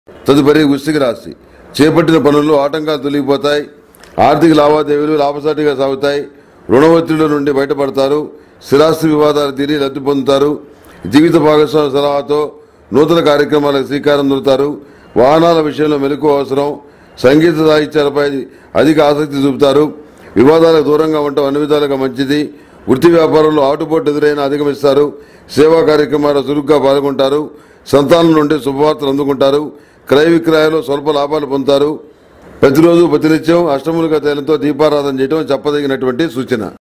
తదుపరి వృశ్చిక రాశి చేపట్టిన పనుల్లో ఆటంకాలు తొలగిపోతాయి ఆర్థిక లావాదేవీలు లాభసాటిగా సాగుతాయి రుణ ఒత్తిడిల నుండి బయటపడతారు స్థిరాస్తి వివాదాలు తీరి లబ్ధి పొందుతారు జీవిత భాగస్వామి సలహాతో నూతన కార్యక్రమాలకు శ్రీకారం చుడతారు వాహనాల విషయంలో మెలకు అవసరం సంగీత సాహిత్యాలపై అధిక ఆసక్తి చూపుతారు వివాదాలకు దూరంగా ఉండటం అన్ని విధాలుగా మంచిది వృత్తి వ్యాపారంలో ఆటుపోటు ఎదురైనా అధిగమిస్తారు సేవా కార్యక్రమాల్లో చురుగ్గా పాల్గొంటారు సంతానం నుండి శుభవార్తలు అందుకుంటారు క్రయ విక్రయాలు స్వల్ప లాభాలు పొందుతారు ప్రతిరోజు ప్రతినిత్యం అష్టములుగా తేలంతో దీపారాధన చేయడం చెప్పదగినటువంటి సూచన